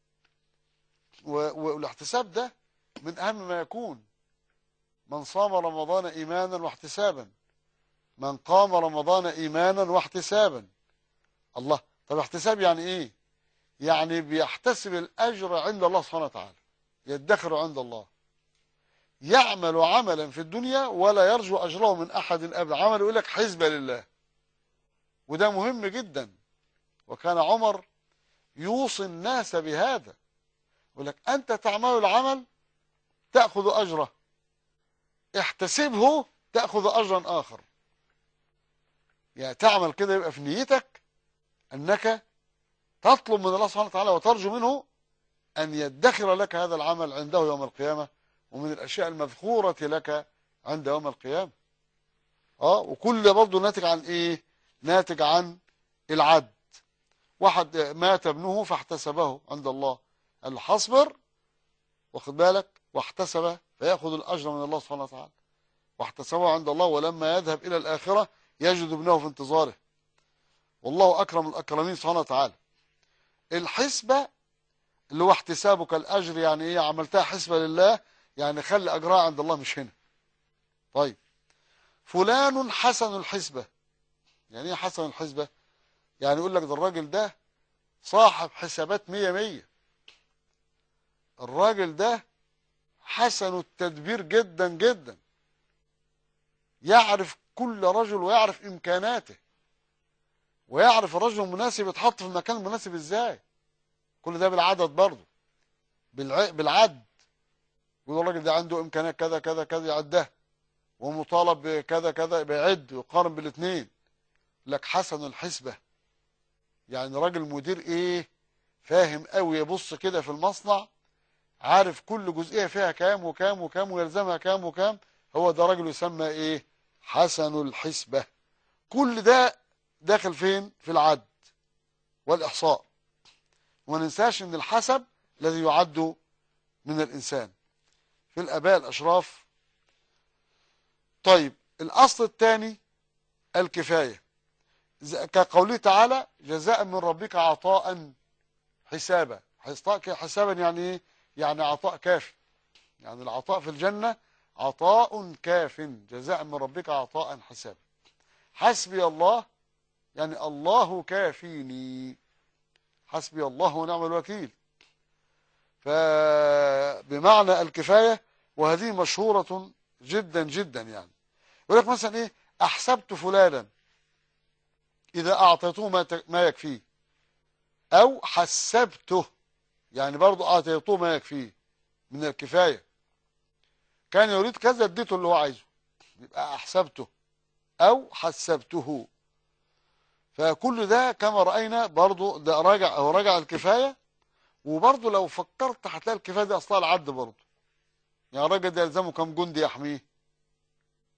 [SPEAKER 2] و- والاحتساب ده من اهم ما يكون من صام رمضان ايمانا واحتسابا من قام رمضان ايمانا واحتسابا الله طب احتساب يعني ايه يعني بيحتسب الاجر عند الله سبحانه وتعالى يدخر عند الله يعمل عملا في الدنيا ولا يرجو اجره من احد ابدا عمل يقول لك حزبه لله وده مهم جدا وكان عمر يوصي الناس بهذا يقول لك انت تعمل العمل تاخذ اجره احتسبه تاخذ اجرا اخر يعني تعمل كده يبقى في نيتك انك تطلب من الله سبحانه وتعالى وترجو منه ان يدخر لك هذا العمل عنده يوم القيامه ومن الاشياء المذكوره لك عند يوم القيامه اه وكل ده برضه ناتج عن ايه ناتج عن العد واحد مات ابنه فاحتسبه عند الله قال له حصبر واخد بالك واحتسب فياخذ الاجر من الله سبحانه وتعالى واحتسبه عند الله ولما يذهب الى الاخره يجد ابنه في انتظاره والله اكرم الاكرمين سبحانه وتعالى الحسبه اللي هو احتسابك الاجر يعني ايه عملتها حسبه لله يعني خلي اجرها عند الله مش هنا طيب فلان حسن الحسبه يعني ايه حسن الحسبه يعني يقول لك ده الراجل ده صاحب حسابات مية مية الراجل ده حسن التدبير جدا جدا يعرف كل رجل ويعرف امكاناته ويعرف الرجل المناسب يتحط في المكان المناسب ازاي كل ده بالعدد برضه بالع... بالعد يقول الراجل ده عنده امكانيات كذا كذا كذا يعدها ومطالب بكذا كذا بيعد ويقارن بالاثنين لك حسن الحسبه يعني راجل مدير ايه فاهم قوي يبص كده في المصنع عارف كل جزئيه فيها كام وكام وكام ويلزمها كام وكام هو ده راجل يسمى ايه حسن الحسبه كل ده داخل فين في العد والاحصاء وما ننساش ان الحسب الذي يعد من الانسان في الاباء الاشراف طيب الاصل الثاني الكفايه كقوله تعالى جزاء من ربك عطاء حسابا حسابا يعني ايه يعني عطاء كافي يعني العطاء في الجنة عطاء كاف جزاء من ربك عطاء حسابا حسبي الله يعني الله كافيني حسبي الله ونعم الوكيل فبمعنى الكفاية وهذه مشهورة جدا جدا يعني يقول لك مثلا ايه احسبت فلانا اذا اعطيته ما ما يكفيه او حسبته يعني برضه اعطيته ما يكفيه من الكفايه كان يريد كذا اديته اللي هو عايزه يبقى احسبته او حسبته فكل ده كما راينا برضه ده راجع او راجع الكفايه وبرضه لو فكرت هتلاقي الكفايه دي اصلها العد برضه يعني الراجل ده يلزمه كم جندي يحميه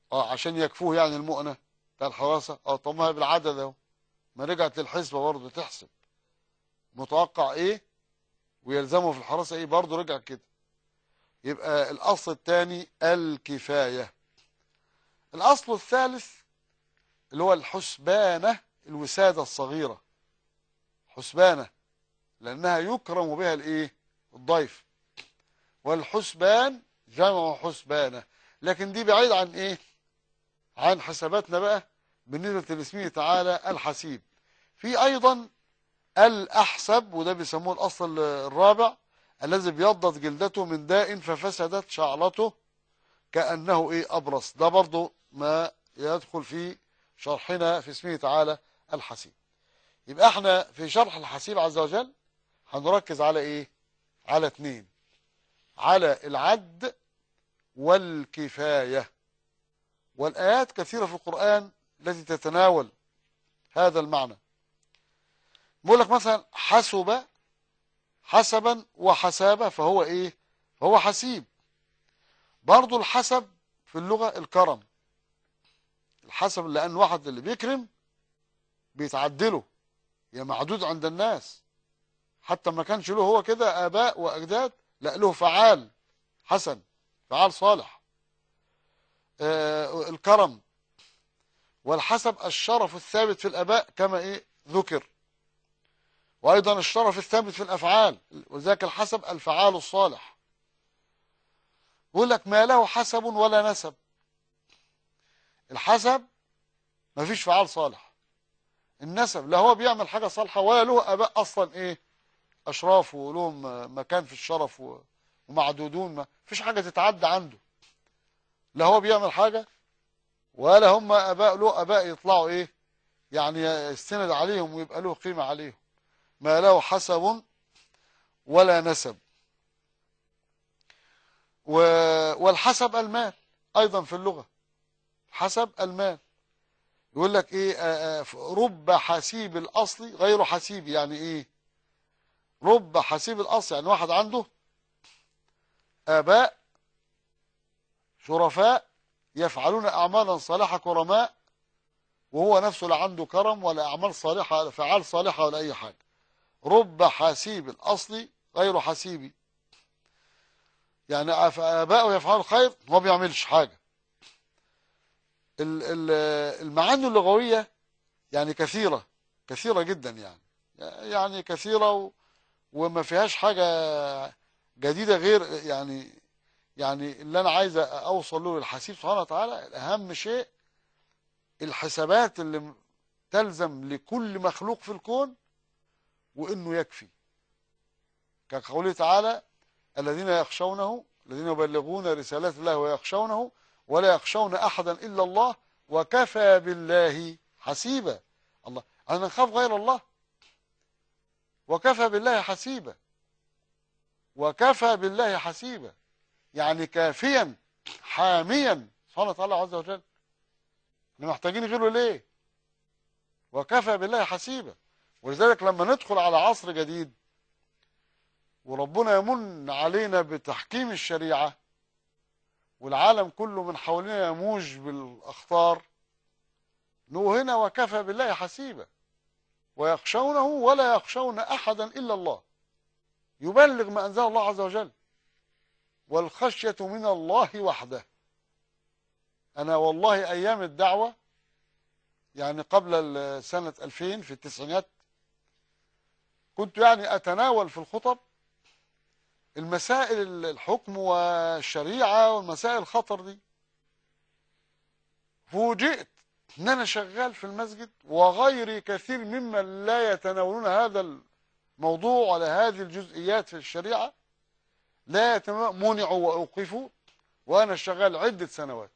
[SPEAKER 2] اه عشان يكفوه يعني المؤنة بتاع الحراسة اه طب ما هي بالعدد اهو ما رجعت للحسبة برضه تحسب متوقع ايه ويلزمه في الحراسة ايه برضه رجع كده يبقى الاصل الثاني الكفاية الاصل الثالث اللي هو الحسبانة الوسادة الصغيرة حسبانة لانها يكرم بها الايه الضيف والحسبان جمع حسبانة لكن دي بعيد عن ايه عن حساباتنا بقى بالنسبة لاسمه تعالى الحسيب في ايضا الاحسب وده بيسموه الاصل الرابع الذي بيضت جلدته من داء ففسدت شعرته كأنه ايه ابرص ده برضو ما يدخل في شرحنا في اسمه تعالى الحسيب يبقى احنا في شرح الحسيب عز وجل هنركز على ايه على اتنين على العد والكفاية والآيات كثيرة في القرآن التي تتناول هذا المعنى بقول لك مثلا حسب حسبا وحسابة فهو ايه فهو حسيب برضو الحسب في اللغة الكرم الحسب لأن واحد اللي بيكرم بيتعدله يا معدود عند الناس حتى ما كانش له هو كده آباء وأجداد لا له فعال حسن فعال صالح آه الكرم والحسب الشرف الثابت في الآباء كما إيه ذكر وأيضا الشرف الثابت في الأفعال وذاك الحسب الفعال الصالح يقول لك ما له حسب ولا نسب الحسب ما فيش فعال صالح النسب لا هو بيعمل حاجة صالحة ولا له أباء أصلا إيه أشراف ولهم مكان في الشرف ومعدودون ما فيش حاجة تتعدى عنده لا هو بيعمل حاجة ولا هم أباء له أباء يطلعوا إيه يعني يستند عليهم ويبقى له قيمة عليهم ما له حسب ولا نسب والحسب المال أيضا في اللغة حسب المال يقول لك ايه آآ آآ رب حسيب الاصل غير حسيب يعني ايه رب حسيب الاصل يعني واحد عنده اباء شرفاء يفعلون اعمالا صالحه كرماء وهو نفسه لا عنده كرم ولا اعمال صالحه فعال صالحه ولا اي حاجه رب حسيب الاصل غير حسيبي يعني اباؤه يفعلوا الخير هو ما بيعملش حاجه المعاني اللغوية يعني كثيرة كثيرة جدا يعني يعني كثيرة وما فيهاش حاجة جديدة غير يعني يعني اللي أنا عايز أوصل له للحسيب سبحانه وتعالى أهم شيء الحسابات اللي تلزم لكل مخلوق في الكون وإنه يكفي كقوله تعالى الذين يخشونه الذين يبلغون رسالات الله ويخشونه ولا يخشون احدا الا الله وكفى بالله حسيبا الله انا نخاف غير الله وكفى بالله حسيبا وكفى بالله حسيبا يعني كافيا حاميا سبحانه وتعالى عز وجل احنا محتاجين غيره ليه وكفى بالله حسيبا ولذلك لما ندخل على عصر جديد وربنا يمن علينا بتحكيم الشريعه والعالم كله من حوالينا يموج بالاخطار نو هنا وكفى بالله حسيبا ويخشونه ولا يخشون احدا الا الله يبلغ ما انزل الله عز وجل والخشيه من الله وحده انا والله ايام الدعوه يعني قبل سنه 2000 في التسعينات كنت يعني اتناول في الخطب المسائل الحكم والشريعة والمسائل الخطر دي فوجئت ان انا شغال في المسجد وغيري كثير ممن لا يتناولون هذا الموضوع ولا هذه الجزئيات في الشريعة لا يتناولون منعوا واوقفوا وانا شغال عدة سنوات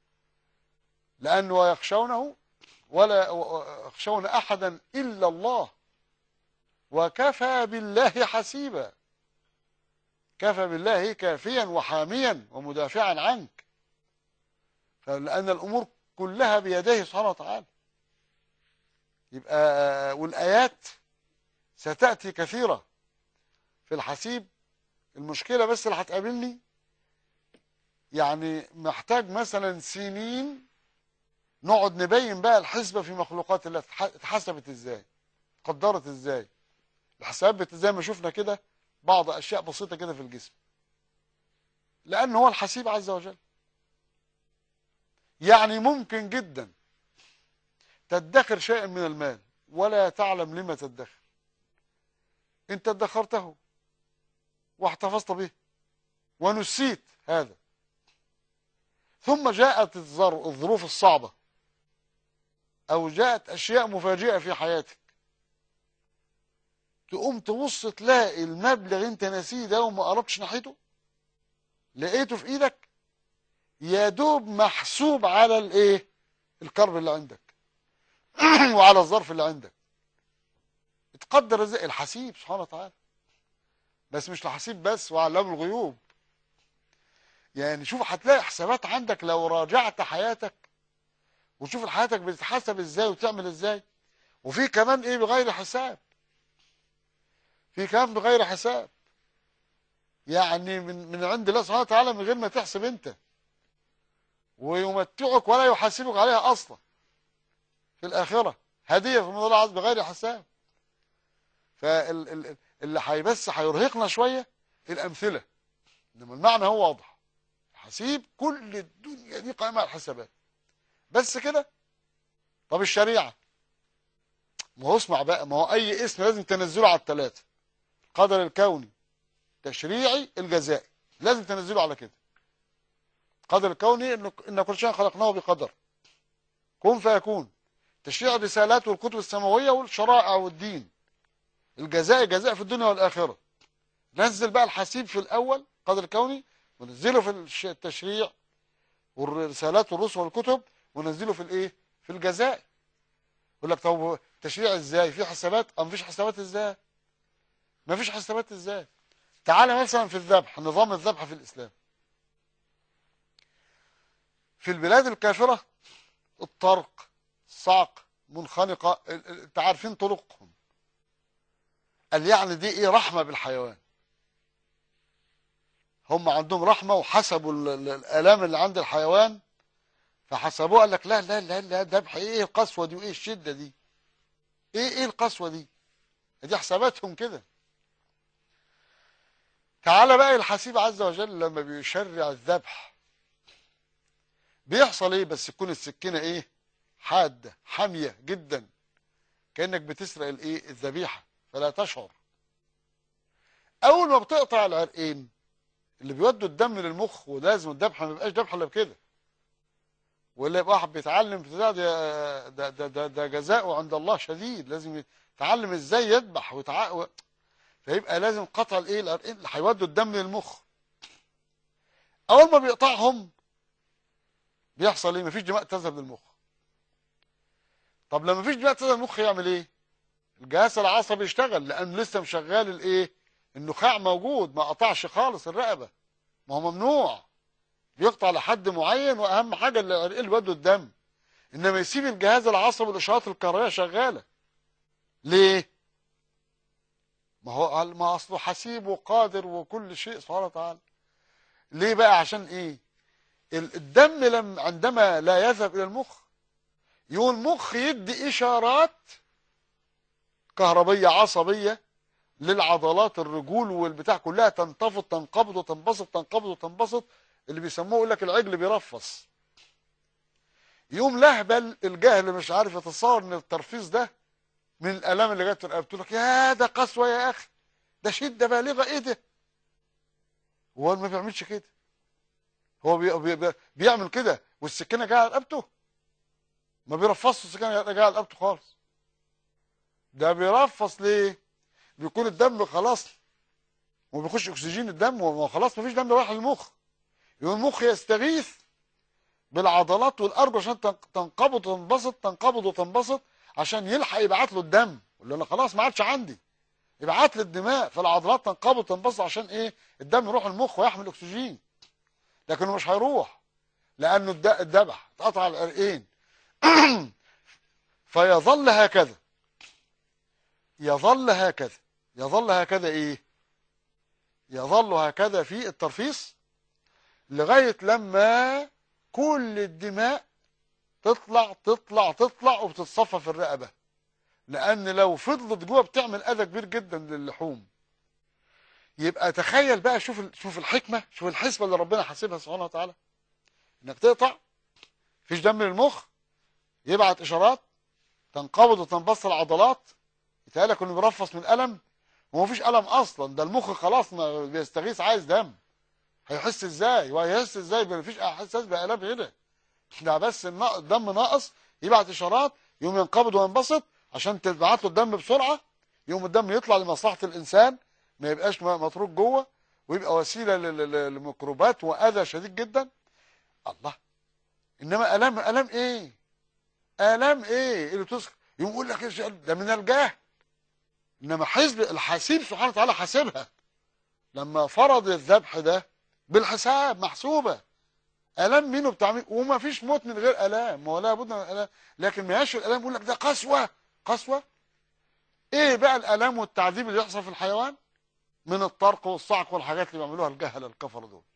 [SPEAKER 2] لانه يخشونه ولا يخشون احدا الا الله وكفى بالله حسيبا كفى بالله كافيا وحاميا ومدافعا عنك فلأن الأمور كلها بيديه سبحانه وتعالى يبقى والآيات ستأتي كثيرة في الحسيب المشكلة بس اللي هتقابلني يعني محتاج مثلا سنين نقعد نبين بقى الحسبة في مخلوقات الله اتح- اتحسبت ازاي قدرت ازاي الحساب بت- زي ما شفنا كده بعض اشياء بسيطة كده في الجسم لان هو الحسيب عز وجل يعني ممكن جدا تدخر شيئا من المال ولا تعلم لما تدخر انت ادخرته واحتفظت به ونسيت هذا ثم جاءت الظر- الظروف الصعبة او جاءت اشياء مفاجئة في حياتك تقوم تبص تلاقي المبلغ انت ناسيه ده وما قربتش ناحيته لقيته في ايدك يا دوب محسوب على الايه الكرب اللي عندك وعلى الظرف اللي عندك اتقدر ازاي الحسيب سبحانه وتعالى بس مش الحسيب بس وعلام الغيوب يعني شوف هتلاقي حسابات عندك لو راجعت حياتك وتشوف حياتك بتتحسب ازاي وتعمل ازاي وفي كمان ايه بغير حساب في كمان بغير حساب يعني من من عند الله سبحانه وتعالى من غير ما تحسب انت ويمتعك ولا يحاسبك عليها اصلا في الاخره هديه من الله عز بغير حساب فاللي حي بس هيرهقنا شويه الامثله انما المعنى هو واضح حسيب كل الدنيا دي قائمه على الحسابات بس كده طب الشريعه ما هو اسمع بقى ما هو اي اسم لازم تنزله على الثلاثه القدر الكوني تشريعي الجزائي لازم تنزله على كده القدر الكوني ان ان كل شيء خلقناه بقدر كن فيكون تشريع الرسالات والكتب السماويه والشرائع والدين الجزاء جزاء في الدنيا والاخره نزل بقى الحسيب في الاول قدر الكوني ونزله في الش- التشريع والرسالات والرسل والكتب ونزله في الايه في الجزاء يقول لك طب تشريع ازاي في حسابات ام مفيش حسابات ازاي ما فيش حسابات ازاي تعالى مثلا في الذبح نظام الذبح في الاسلام في البلاد الكافره الطرق الصعق منخنقه ال- ال- انت عارفين طرقهم قال يعني دي ايه رحمه بالحيوان هم عندهم رحمه وحسبوا ال- ال- الالام اللي عند الحيوان فحسبوه قال لك لا لا لا لا ذبح ايه القسوه دي وايه الشده دي ايه ايه القسوه دي دي حساباتهم كده تعالى بقى الحسيب عز وجل لما بيشرع الذبح بيحصل ايه بس تكون السكينه ايه حاده حاميه جدا كانك بتسرق الايه الذبيحه فلا تشعر اول ما بتقطع العرقين اللي بيودوا الدم للمخ ولازم الذبح ما يبقاش ذبح الا بكده ولا يبقى واحد بيتعلم في ده ده ده, ده, ده, ده جزاؤه عند الله شديد لازم يتعلم ازاي يذبح ويتع... و- فيبقى لازم قطع الايه العرقين اللي هيودوا الدم للمخ اول ما بيقطعهم بيحصل ايه مفيش دماء تذهب للمخ طب لما مفيش دماء تذهب للمخ يعمل ايه الجهاز العصبي يشتغل لان لسه مشغال الايه النخاع موجود ما قطعش خالص الرقبه ما هو ممنوع بيقطع لحد معين واهم حاجه اللي العرقين اللي بيودوا الدم انما يسيب الجهاز العصبي والاشارات الكهربائيه شغاله ليه ما هو ما اصله حسيب وقادر وكل شيء سبحانه وتعالى ليه بقى عشان ايه ال- الدم لم عندما لا يذهب الى المخ يقول المخ يدي اشارات كهربيه عصبيه للعضلات الرجول والبتاع كلها تنتفض تنقبض وتنبسط تنقبض وتنبسط اللي بيسموه يقول لك العجل بيرفص يوم لهبل الجاهل مش عارف يتصور ان الترفيز ده من الالام اللي جت في رقبته لك يا ده قسوه يا اخي ده شده بالغه ايه ده هو ما بيعملش كده هو بي بي بي بيعمل كده والسكينه جايه على رقبته ما بيرفصش السكينه جايه على رقبته خالص ده بيرفص ليه بيكون الدم خلاص وبيخش اكسجين الدم وخلاص مفيش دم رايح للمخ يقوم المخ يستغيث بالعضلات والارجل عشان تنق- تنقبض وتنبسط تنقبض وتنبسط عشان يلحق يبعت له الدم يقول له انا خلاص ما عادش عندي يبعت لي الدماء فالعضلات تنقبض وتنبسط عشان ايه الدم يروح المخ ويحمل اكسجين لكنه مش هيروح لانه الد- الذبح اتقطع العرقين فيظل هكذا يظل هكذا يظل هكذا ايه يظل هكذا في الترفيص لغاية لما كل الدماء تطلع تطلع تطلع وبتتصفى في الرقبة لأن لو فضلت جوه بتعمل أذى كبير جدا للحوم يبقى تخيل بقى شوف ال- شوف الحكمة شوف الحسبة اللي ربنا حاسبها سبحانه وتعالى انك تقطع فيش دم للمخ يبعت اشارات تنقبض وتنبسط العضلات يتهيألك انه بيرفص من الالم ومفيش الم اصلا ده المخ خلاص ما بيستغيث عايز دم هيحس ازاي وهيحس ازاي مفيش احساس بالام هنا ده بس النا- الدم ناقص يبعت اشارات يقوم ينقبض وينبسط عشان تبعت له الدم بسرعه يقوم الدم يطلع لمصلحه الانسان ما يبقاش م- متروك جوه ويبقى وسيله لل- لل- لميكروبات واذى شديد جدا الله انما الام الام ايه الام ايه اللي تسكت يقوم يقول لك إيش ده من الجهل انما حزب الحسيب سبحانه وتعالى حاسبها لما فرض الذبح ده بالحساب محسوبه الام مين وبتاع مين وما فيش موت من غير الام ولا بد من الام لكن ما يشفي الالام يقول لك ده قسوه قسوه ايه بقى الالام والتعذيب اللي يحصل في الحيوان من الطرق والصعق والحاجات اللي بيعملوها الجهله الكفر دول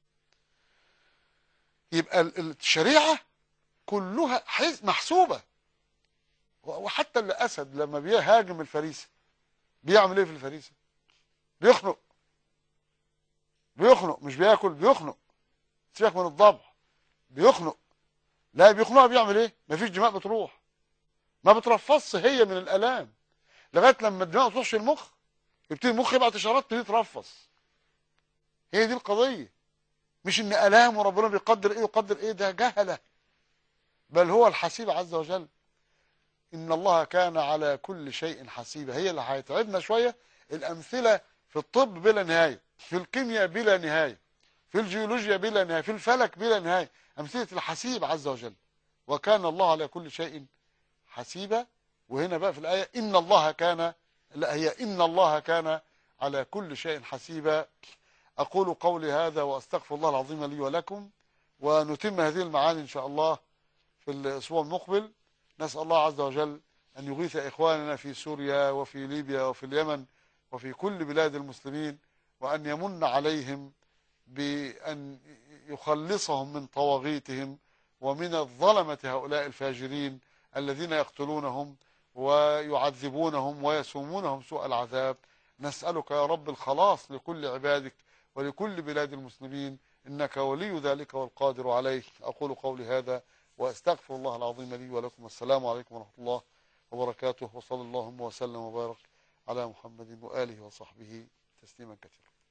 [SPEAKER 2] يبقى ال- الشريعه كلها حز محسوبه و- وحتى الاسد لما بيهاجم الفريسه بيعمل ايه في الفريسه بيخنق بيخنق مش بياكل بيخنق سيبك من الضبع بيخنق لا بيخنقها بيعمل ايه مفيش دماء بتروح ما بترفصش هي من الالام لغايه لما الدماء تخش المخ يبتدي المخ يبعت اشارات تبتدي ترفص هي دي القضيه مش ان الام وربنا بيقدر ايه ويقدر ايه ده جهله بل هو الحسيب عز وجل ان الله كان على كل شيء حسيبا هي اللي هيتعبنا شويه الامثله في الطب بلا نهايه في الكيمياء بلا نهايه في الجيولوجيا بلا نهايه في الفلك بلا نهايه امثله الحسيب عز وجل وكان الله على كل شيء حسيبا وهنا بقى في الايه ان الله كان لا هي ان الله كان على كل شيء حسيبا اقول قولي هذا واستغفر الله العظيم لي ولكم ونتم هذه المعاني ان شاء الله في الاسبوع المقبل نسال الله عز وجل ان يغيث اخواننا في سوريا وفي ليبيا وفي اليمن وفي كل بلاد المسلمين وان يمن عليهم بأن يخلصهم من طواغيتهم ومن الظلمة هؤلاء الفاجرين الذين يقتلونهم ويعذبونهم ويسومونهم سوء العذاب نسألك يا رب الخلاص لكل عبادك ولكل بلاد المسلمين إنك ولي ذلك والقادر عليه أقول قولي هذا وأستغفر الله العظيم لي ولكم السلام عليكم ورحمة الله وبركاته وصلى اللهم وسلم وبارك على محمد وآله وصحبه تسليما كثيرا